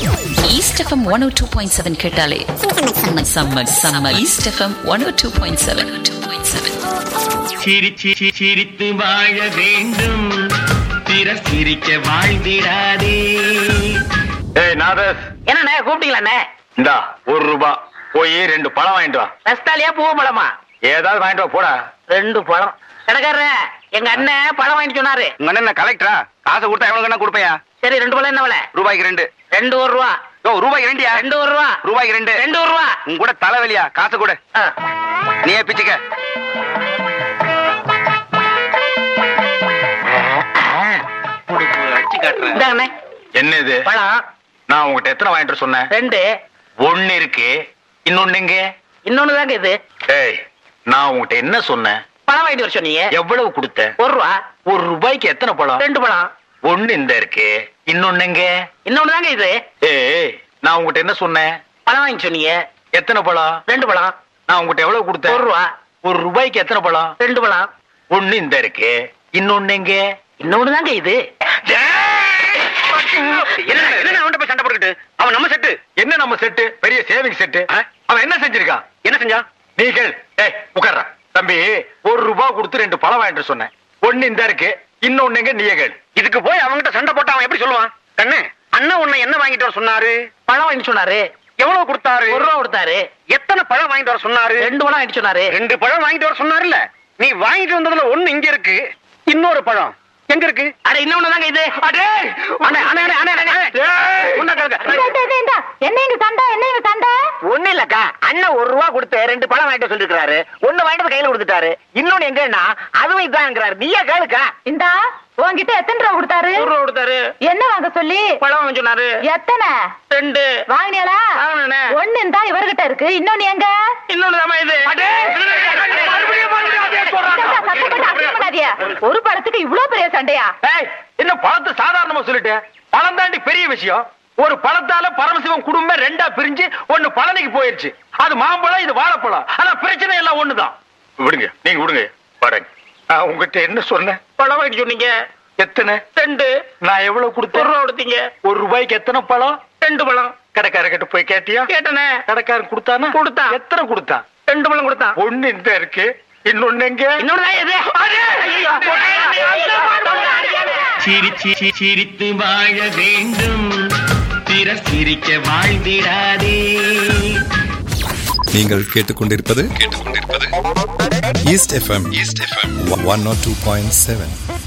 East FM one O two point seven கேட்டாலே செம்ம செம்ம east FM one O two point seven two point seven சிரிச்சி சி- சிரித்து வாழ வேண்டும் பிறர் சிரிக்க வாழ்ந்திடாதே ஏய் நாதஸ் என்னண்ணே கூப்பிட்டீங்களாண்ணே இந்தா ஒரு ரூபா போய் ரெண்டு பழம் வாங்கிட்டு வா ரஸ்தாலியா பூ பழமா ஏதாவது வாங்கிட்டு வா போடா ரெண்டு பழம் கடைக்காரர எங்க அண்ணன் பழம் வாங்கிட்டு சொன்னாரு உங்க அண்ணன் கலெக்டரா காசை கொடுத்தா எவ்வளவு கண்ணா கொடுப்பையா சரி ரெண்டு பழம் என்ன விலை ரூபாய்க்கு ரெண்டு ரெண்டு ஒரு ரூபா ஓ ரூபாய்க்கு ரெண்டியா ரெண்டு ஒரு ரூபா ரூபாய்க்கு ரெண்டு ரெண்டு ஒரு ரூபா உங்க கூட தலைவலியா காசு கொடு ஆ. நீயே பிச்சுக்க இந்தாங்கண்ணே என்ன இது பழம் நான் உங்ககிட்ட எத்தனை வாங்கிட்டு வர சொன்னேன் ரெண்டு ஒண்ணு இருக்கு இன்னொன்னு எங்க இன்னொன்னு தாங்க இது ஏய் நான் உங்ககிட்ட என்ன சொன்னேன் பழம் வாங்கிட்டு வர சொன்னீங்க எவ்வளவு கொடுத்த ஒரு ரூபா ஒரு ரூபாய்க்கு எத்தனை பழம் ரெண்டு பழம் ஒண்ணு இந்த இருக்கு இன்னொன்னு எங்க இன்னொன்னு தாங்க இது ஏய் நான் உங்ககிட்ட என்ன சொன்னேன் பழம் வாங்கி சொன்னீங்க எத்தனை பழம் ரெண்டு பழம் நான் உங்ககிட்ட எவ்வளவு கொடுத்தேன் ஒரு ரூபா ஒரு ரூபாய்க்கு எத்தனை பழம் ரெண்டு பழம் ஒண்ணு இந்த இருக்கு இன்னொன்னு எங்க இன்னொன்னு தாங்க இது சண்டை போட்டுக்கிட்டு அவன் நம்ம செட்டு என்ன நம்ம செட்டு பெரிய சேவிங் செட்டு அவன் என்ன செஞ்சிருக்கான் என்ன செஞ்சான் நீ கேள் ஏய் உட்கார்றா தம்பி ஒரு ரூபாய் கொடுத்து ரெண்டு பழம் வாங்கிட்டு சொன்னேன் ஒண்ணு இந்த இருக்கு இன்னொன்னு எங்க நீயே கேள் இதுக்கு போய் அவன்கிட்ட சண்டை போட்டு அவன் எப்படி சொல்லுவான் கண்ணு அண்ணன் உன்னை என்ன வாங்கிட்டு வர சொன்னாரு பழம் வாங்கிட்டு சொன்னாரு எவ்வளவு கொடுத்தாரு ஒரு ரூபா கொடுத்தாரு எத்தனை பழம் வாங்கிட்டு வர சொன்னாரு ரெண்டு பழம் வாங்கிட்டு சொன்னாரு ரெண்டு பழம் வாங்கிட்டு வர சொன்னாருல்ல நீ வாங்கிட்டு வந்ததுல ஒண்ணு இங்க இருக்கு இன்னொரு பழம் எங்க இருக்கு அட இன்னொன்னு தாங்க இது அடே அண்ணே, அண்ணே, அண்ணே, அண்ணே, அண்ணே. உன்னை கேளுங்க. என்ன இங்க சண்டை என்ன இங்க சண்டை ஒண்ணு இல்லக்கா அண்ணன் ஒரு ரூபா கொடுத்து ரெண்டு பழம் வாங்கிட்டு சொல்லிருக்காரு ஒண்ணு வாங்கிட்டு வந்து கையில கொடுத்துட்டாரு இன்னொன்னு எங்கன்னா அதுவும் இதாங்கிறாரு நீயே கேளுக்கா இந்தா உன்கிட்ட எத்தனை ரூபா கொடுத்தாரு ஒரு ரூபா கொடுத்தாரு என்ன வாங்க சொல்லி பழம் வாங்க சொன்னாரு எத்தனை ரெண்டு வாங்கினியாளா வாங்கினேனே. ஒண்ணு இந்தா இவர்கிட்ட இருக்கு இன்னொன்னு எங்க இன்னொன்னு தாமா இது சத்தம் போட்டு அசிங்கம் பண்ணாதீங்க. ஒரு பழத்துக்கு இவ்ளோ பெரிய சண்டையா ஏய் என்ன பழத்தை சாதாரணமா சொல்லிட்டேன் பழம் தாண்டி பெரிய விஷயம் ஒரு பழத்தால பரமசிவம் குடும்பம் ரெண்டா பிரிஞ்சு ஒண்ணு பழனிக்கு போயிருச்சு அது மாம்பழம் இது வாழைப்பழம் ஆனா பிரச்சனை எல்லாம் ஒண்ணுதான் விடுங்க நீங்க விடுங்க பாருங்க நான் உங்ககிட்ட என்ன சொன்னேன் பழம் வாங்கிட்டு சொன்னீங்க எத்தனை ரெண்டு நான் எவ்வளவு ஒரு கொடுத்தேன் ரூபா கொடுத்தீங்க ஒரு ரூபாய்க்கு எத்தனை பழம் ரெண்டு பழம் கடைக்காரர்கிட்ட போய் கேட்டியா கேட்டனே கடைக்காரன் கொடுத்தானா கொடுத்தான். எத்தனை கொடுத்தான் ரெண்டு பழம் கொடுத்தான் ஒண்ணு இந்த இருக்கு இன்னொன்னு எங்க இன்னொன்னு தான் இது ஐயோ. சிரிச்சி சி- சிரித்து வாழ வேண்டும் பிறர் சிரிக்க வாழ்ந்திடாதே நீங்கள் கேட்டுக்கொண்டிருப்பது கேட்டுக்கொண்டிருப்பது east FM east FM one naught two point seven